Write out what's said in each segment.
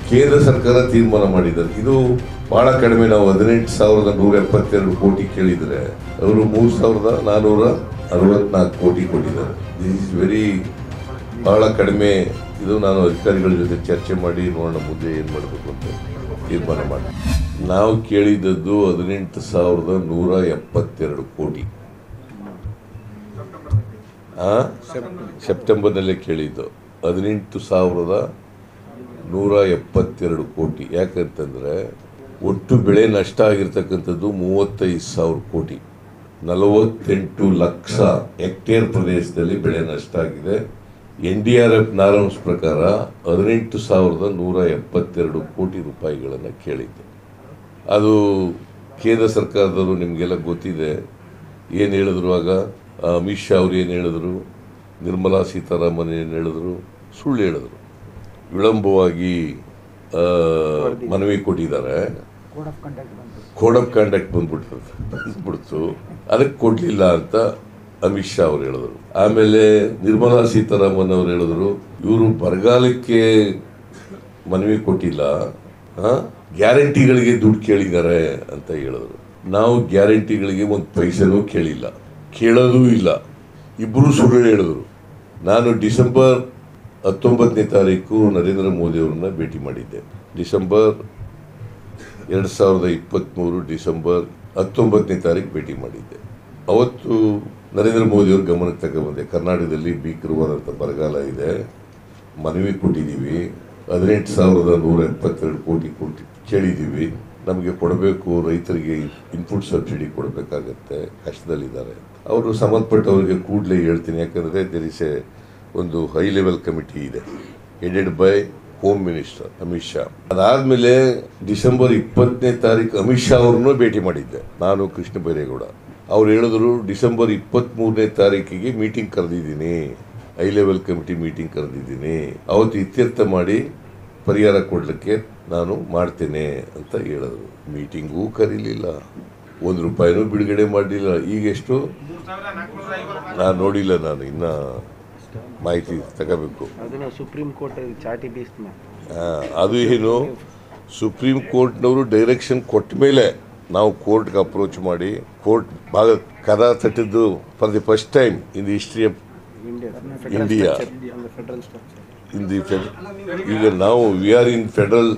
ಕೇಂದ್ರ ಸರ್ಕಾರ ತೀರ್ಮಾನ ಮಾಡಿದ್ದಾರೆ ಇದು ಬಹಳ ಕಡಿಮೆ ನಾವು ಹದಿನೆಂಟು ಸಾವಿರದ ನೂರ ಎಪ್ಪತ್ತೆರಡು ಕೋಟಿ ಕೇಳಿದರೆ ಅವರು ಮೂರು ಸಾವಿರದ ನಾನ್ನೂರ ಅರವತ್ನಾಲ್ಕು ಕೋಟಿ ಕೊಟ್ಟಿದ್ದಾರೆ ದಿಸ್ ಇಸ್ ವೆರಿ ಬಹಳ ಕಡಿಮೆ ಇದು ನಾನು ಅಧಿಕಾರಿಗಳ ಜೊತೆ ಚರ್ಚೆ ಮಾಡಿ ನೋಡೋಣ ಮುಂದೆ ಏನು ಮಾಡಬೇಕು ಅಂತ ತೀರ್ಮಾನ ಮಾಡಿ ನಾವು ಕೇಳಿದ್ದದ್ದು ಹದಿನೆಂಟು ಸಾವಿರದ ನೂರ ಎಪ್ಪತ್ತೆರಡು ಕೋಟಿ ಆ? ಸೆಪ್ಟೆಂಬರ್ನಲ್ಲೇ ಕೇಳಿದ್ದು ಹದಿನೆಂಟು ಸಾವಿರದ ನೂರ ಎಪ್ಪತ್ತೆರಡು ಕೋಟಿ ಯಾಕಂತಂದರೆ ಒಟ್ಟು ಬೆಳೆ ನಷ್ಟ ಆಗಿರ್ತಕ್ಕಂಥದ್ದು ಮೂವತ್ತೈದು ಸಾವಿರ ಕೋಟಿ ನಲವತ್ತೆಂಟು ಲಕ್ಷ ಹೆಕ್ಟೇರ್ ಪ್ರದೇಶದಲ್ಲಿ ಬೆಳೆ ನಷ್ಟ ಆಗಿದೆ N D R F norms ಪ್ರಕಾರ ಹದಿನೆಂಟು ಸಾವಿರದ ನೂರ ಎಪ್ಪತ್ತೆರಡು ಕೋಟಿ ರೂಪಾಯಿಗಳನ್ನು ಕೇಳಿದ್ದು ಅದು ಕೇಂದ್ರ ಸರ್ಕಾರದವರು ನಿಮಗೆಲ್ಲ ಗೊತ್ತಿದೆ ಏನು ಹೇಳಿದ್ರು ಆಗ ಆ, ಅಮಿತ್ ಶಾ ಅವ್ರು ಏನು ಹೇಳಿದ್ರು ನಿರ್ಮಲಾ ಸೀತಾರಾಮನ್ ಏನು ಹೇಳಿದ್ರು ಸುಳ್ಳು ಹೇಳಿದ್ರು ವಿಳಂಬವಾಗಿ ಆ, ಮನವಿ ಕೊಟ್ಟಿದ್ದಾರೆ ಕೋಡ್ ಆಫ್ ಕಂಡಕ್ಟ್ ಬಂದ್ಬಿಟ್ಟು ಬಂದ್ಬಿಡ್ತು ಅದಕ್ಕೆ ಕೊಡಲಿಲ್ಲ ಅಂತ ಅಮಿತ್ ಶಾ ಅವ್ರು ಹೇಳಿದ್ರು ಆಮೇಲೆ ನಿರ್ಮಲಾ ಸೀತಾರಾಮನ್ ಅವ್ರು ಹೇಳಿದ್ರು ಇವರು ಬರಗಾಲಕ್ಕೆ ಮನವಿ ಕೊಟ್ಟಿಲ್ಲ ಆ, ಗ್ಯಾರಂಟಿಗಳಿಗೆ ದುಡ್ಡು ಕೇಳಿದ್ದಾರೆ ಅಂತ ಹೇಳಿದ್ರು ನಾವು ಗ್ಯಾರಂಟಿಗಳಿಗೆ ಒಂದು ಪೈಸೆನೂ ಕೇಳಿಲ್ಲ ಕೇಳೋದೂ ಇಲ್ಲ ಇಬ್ಬರು ಸುಳ್ಳು ಹೇಳಿದ್ರು ನಾನು ಡಿಸೆಂಬರ್ ಹತ್ತೊಂಬತ್ತನೇ ತಾರೀಕು ನರೇಂದ್ರ ಮೋದಿ ಅವ್ರನ್ನ ಭೇಟಿ ಮಾಡಿದ್ದೆ ಡಿಸೆಂಬರ್ ಎರಡು ಸಾವಿರದ ಇಪ್ಪತ್ತ್ಮೂರು ಡಿಸೆಂಬರ್ ಹತ್ತೊಂಬತ್ತನೇ ತಾರೀಕು ಭೇಟಿ ಮಾಡಿದ್ದೆ ಅವತ್ತು ನರೇಂದ್ರ ಮೋದಿ ಅವ್ರ ಗಮನಕ್ಕೆ ತಗೊಬಂದೆ ಕರ್ನಾಟಕದಲ್ಲಿ ಭೀಕರವಾದಂಥ ಬರಗಾಲ ಇದೆ ಮನವಿ ಕೊಟ್ಟಿದ್ದೀವಿ ಹದಿನೆಂಟು ಸಾವಿರದ ನೂರ ಎಪ್ಪತ್ತೆರಡು ಕೋಟಿ ಕೊಟ್ಟು ಕೇಳಿದ್ದೀವಿ ನಮಗೆ ಕೊಡಬೇಕು ರೈತರಿಗೆ ಇನ್ಪುಟ್ ಸಬ್ಸಿಡಿ ಕೊಡಬೇಕಾಗತ್ತೆ ಕಷ್ಟದಲ್ಲಿದ್ದಾರೆ ಅವರು ಸಂಬಂಧಪಟ್ಟವರಿಗೆ ಕೂಡಲೇ ಹೇಳ್ತೀನಿ ಯಾಕಂದರೆ ದೇರ್ ಇಸ್ ಎ ಒಂದು ಹೈ ಲೆವೆಲ್ ಕಮಿಟಿ ಇದೆ headed by home minister Amit Shah ಅದಾದಮೇಲೆ ಡಿಸೆಂಬರ್ ಇಪ್ಪತ್ತನೇ ತಾರೀಕು ಅಮಿತ್ ಶಾ ಅವ್ರನ್ನೂ ಭೇಟಿ ಮಾಡಿದ್ದೆ ನಾನು ಕೃಷ್ಣ ಬೈರೇಗೌಡ ಅವ್ರು ಹೇಳಿದ್ರು ಡಿಸೆಂಬರ್ ಇಪ್ಪತ್ತ್ಮೂರನೇ ತಾರೀಕಿಗೆ ಮೀಟಿಂಗ್ ಕರೆದಿದ್ದೀನಿ ಹೈ ಲೆವೆಲ್ ಕಮಿಟಿ ಮೀಟಿಂಗ್ ಕರೆದಿದ್ದೀನಿ ಅವತ್ತು ಇತ್ಯರ್ಥ ಮಾಡಿ ಪರಿಹಾರ ಕೊಡಲಿಕ್ಕೆ ನಾನು ಮಾಡ್ತೇನೆ ಅಂತ ಹೇಳಿದ್ರು ಮೀಟಿಂಗೂ ಕರೀಲಿಲ್ಲ ಒಂದು ರೂಪಾಯಿನೂ ಬಿಡುಗಡೆ ಮಾಡಲಿಲ್ಲ ಈಗ ಎಷ್ಟು ನಾನು ನೋಡಿಲ್ಲ ನಾನು ಇನ್ನ ಮಾಹಿತಿ ತಗೋಬೇಕು ಅದನ್ನ ಸುಪ್ರೀಂ ಕೋರ್ಟ್ ಚಾಟಿ ಬೀಸ್ನ ಆ, ಅದು ಏನು ಸುಪ್ರೀಂ ಕೋರ್ಟ್ನವರು ಡೈರೆಕ್ಷನ್ ಕೊಟ್ಟ ಮೇಲೆ ನಾವು ಕೋರ್ಟ್ಗೆ ಅಪ್ರೋಚ್ ಮಾಡಿ ಕೋರ್ಟ್ ಭಾಗ ಕದ ತಟ್ಟಿದ್ದು for the first time in the history of India India federal structure in the fed ಈಗ ನಾವು ವಿ ಆರ್ ಇನ್ ಫೆಡರಲ್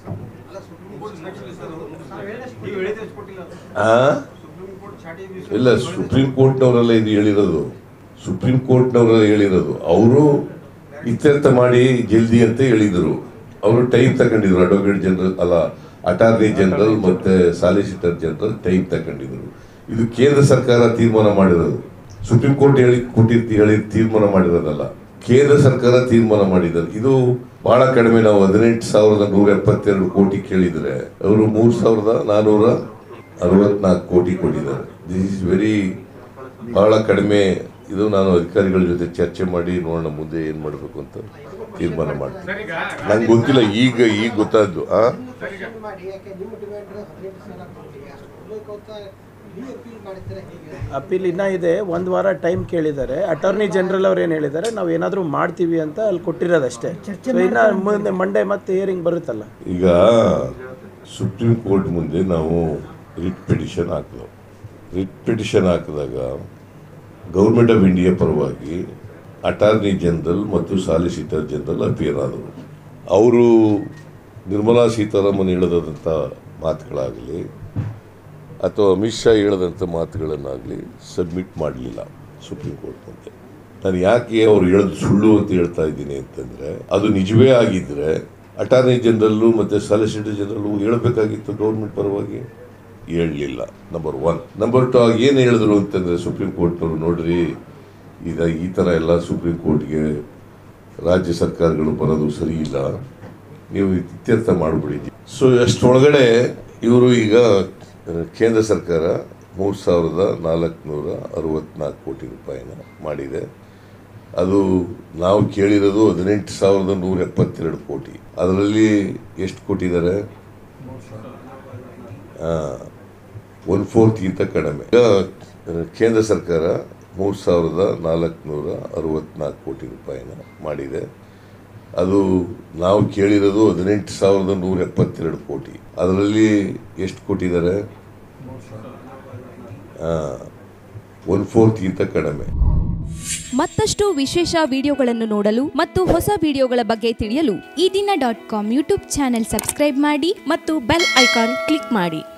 ಇಲ್ಲ ಸುಪ್ರೀಂ ಕೋರ್ಟ್ನವರೆಲ್ಲ ಇದು ಹೇಳಿರೋದು ಸುಪ್ರೀಂ ಕೋರ್ಟ್ನವರೆಲ್ಲ ಹೇಳಿರೋದು ಅವರು ಇತ್ಯರ್ಥ ಮಾಡಿ ಜಲ್ದಿ ಅಂತ ಹೇಳಿದರು ಅವರು ಟೈಮ್ ತಗೊಂಡಿದ್ರು ಅಡ್ವೊಕೇಟ್ ಜನರಲ್ ಅಲ್ಲ ಅಟಾರ್ನಿ ಜನರಲ್ ಮತ್ತೆ ಸಾಲಿಸಿಟರ್ ಜನರಲ್ ಟೈಮ್ ತಗೊಂಡಿದ್ರು ಇದು ಕೇಂದ್ರ ಸರ್ಕಾರ ತೀರ್ಮಾನ ಮಾಡಿರೋದು ಸುಪ್ರೀಂ ಕೋರ್ಟ್ ಹೇಳಿ ಕೊಟ್ಟಿರ್ತಿ ಹೇಳಿ ತೀರ್ಮಾನ ಮಾಡಿರೋದಲ್ಲ ಕೇಂದ್ರ ಸರ್ಕಾರ ತೀರ್ಮಾನ ಮಾಡಿದ್ದಾರೆ ಇದು ಬಹಳ ಕಡಿಮೆ ನಾವು ಹದಿನೆಂಟು ಸಾವಿರದ ನೂರ ಎಪ್ಪತ್ತೆರಡು ಕೋಟಿ ಕೇಳಿದ್ರೆ ಅವರು ಮೂರು ಸಾವಿರದ ನಾನ್ನೂರ ಅರವತ್ನಾಲ್ಕು ಕೋಟಿ ಕೊಟ್ಟಿದ್ದಾರೆ ದಿಸ್ ಇಸ್ ವೆರಿ ಬಹಳ ಕಡಿಮೆ ಇದು ನಾನು ಅಧಿಕಾರಿಗಳ ಜೊತೆ ಚರ್ಚೆ ಮಾಡಿ ನೋಡೋಣ ಮುಂದೆ ಏನು ಮಾಡಬೇಕು ಅಂತ ತೀರ್ಮಾನ ಮಾಡ್ತೀನಿ ನಂಗೆ ಗೊತ್ತಿಲ್ಲ ಈಗ ಈಗ ಗೊತ್ತಾದ್ದು ಆ ಮಾಡಿ ಯಾಕೆ ನಿಮ್ಮ ಡಿಮ್ಯಾಂಡ್ ಹದಿನೆಂಟು ಸಾವಿರ ಕೋಟಿ ಅಷ್ಟು ಕೊಡಬೇಕು ಅಂತ ನೀವು ಅಪೀಲ್ ಮಾಡಿದ್ರೆ ಹೇಗೆ ಅಪೀಲ್ ಇನ್ನ ಇದೆ ಒಂದು ವಾರ ಟೈಮ್ ಕೇಳಿದ್ದಾರೆ ಅಟಾರ್ನಿ ಜನರಲ್ ಅವ್ರು ಏನು ಹೇಳಿದ್ದಾರೆ ನಾವು ಏನಾದರೂ ಮಾಡ್ತೀವಿ ಅಂತ ಅಲ್ಲಿ ಕೊಟ್ಟಿರೋದಷ್ಟೇ ಸೊ ಇನ್ನ ಮುಂದೆ ಮಂಡೇ ಮತ್ತೆ ಹಿಯರಿಂಗ್ ಬರುತ್ತಲ್ಲ ಈಗ ಸುಪ್ರೀಂ ಕೋರ್ಟ್ ಮುಂದೆ ನಾವು ರಿಟ್ ಪಿಟಿಷನ್ ಹಾಕಿದೆವು ರಿಟ್ ಪಿಟಿಷನ್ ಹಾಕಿದಾಗ ಗೌರ್ಮೆಂಟ್ ಆಫ್ ಇಂಡಿಯಾ ಪರವಾಗಿ ಅಟಾರ್ನಿ ಜನರಲ್ ಮತ್ತು ಸಾಲಿಸಿಟರ್ ಜನರಲ್ ಅಪಿಯರ್ ಆದರು ಅವರು ನಿರ್ಮಲಾ ಸೀತಾರಾಮನ್ ಹೇಳದಂಥ ಮಾತುಗಳಾಗಲಿ ಅಥವಾ ಅಮಿತ್ ಶಾ ಹೇಳದಂಥ ಮಾತುಗಳನ್ನಾಗಲಿ ಸಬ್ಮಿಟ್ ಮಾಡಲಿಲ್ಲ ಸುಪ್ರೀಂ ಕೋರ್ಟ್ ಮುಂದೆ ನಾನು ಯಾಕೆ ಅವ್ರು ಹೇಳೋದು ಸುಳ್ಳು ಅಂತ ಹೇಳ್ತಾ ಇದ್ದೀನಿ ಅಂತಂದರೆ ಅದು ನಿಜವೇ ಆಗಿದ್ದರೆ ಅಟಾರ್ನಿ ಜನರಲ್ಲು ಮತ್ತು ಸಾಲಿಸಿಟರ್ ಜನರಲ್ಲು ಹೇಳಬೇಕಾಗಿತ್ತು ಗೌರ್ಮೆಂಟ್ ಪರವಾಗಿ ಹೇಳಲಿಲ್ಲ ನಂಬರ್ ಒನ್ ನಂಬರ್ ಟು ಆಗ ಏನು ಹೇಳಿದ್ರು ಅಂತಂದರೆ ಸುಪ್ರೀಂ ಕೋರ್ಟ್ನವರು ನೋಡ್ರಿ ಈಗ ಈ ಥರ ಎಲ್ಲ ಸುಪ್ರೀಂ ಕೋರ್ಟ್ಗೆ ರಾಜ್ಯ ಸರ್ಕಾರಗಳು ಬರೋದು ಸರಿ ಇಲ್ಲ ನೀವು ಇತ್ಯರ್ಥ ಮಾಡಿಬಿಡಿ ಸೊ ಅಷ್ಟರೊಳಗಡೆ ಇವರು ಈಗ ಕೇಂದ್ರ ಸರ್ಕಾರ ಮೂರು ಸಾವಿರದ ನಾಲ್ಕುನೂರ ಅರವತ್ನಾಲ್ಕು ಕೋಟಿ ರೂಪಾಯಿನ ಮಾಡಿದೆ ಅದು ನಾವು ಕೇಳಿರೋದು ಹದಿನೆಂಟು ಸಾವಿರದ ನೂರ ಎಪ್ಪತ್ತೆರಡು ಕೋಟಿ ಅದರಲ್ಲಿ ಎಷ್ಟು ಕೊಟ್ಟಿದ್ದಾರೆ ಒನ್ ಫೋರ್ತ್ಗಿಂತ ಕಡಿಮೆ ಈಗ ಕೇಂದ್ರ ಸರ್ಕಾರ ಮೂರು ಸಾವಿರದ ನಾಲ್ಕುನೂರ ಅರವತ್ನಾಲ್ಕು ಕೋಟಿ ರೂಪಾಯಿನ ಮಾಡಿದೆ ಅದು ನಾವು ಕೇಳಿರೋದು ಹದಿನೆಂಟು ಸಾವಿರದ ನೂರ ಎಪ್ಪತ್ತೆರಡು ಕೋಟಿ ಅದರಲ್ಲಿ ಎಷ್ಟು ಕೊಟ್ಟಿದ್ದಾರೆ ಒನ್ ಫೋರ್ತ್ಗಿಂತ ಕಡಿಮೆ ಮತ್ತಷ್ಟು ವಿಶೇಷ ವಿಡಿಯೋಗಳನ್ನು ನೋಡಲು ಮತ್ತು ಹೊಸ ವಿಡಿಯೋಗಳ ಬಗ್ಗೆ ತಿಳಿಯಲು Eedina dot com YouTube channel subscribe ಮಾಡಿ ಮತ್ತು ಬೆಲ್ ಐಕಾನ್ ಕ್ಲಿಕ್ ಮಾಡಿ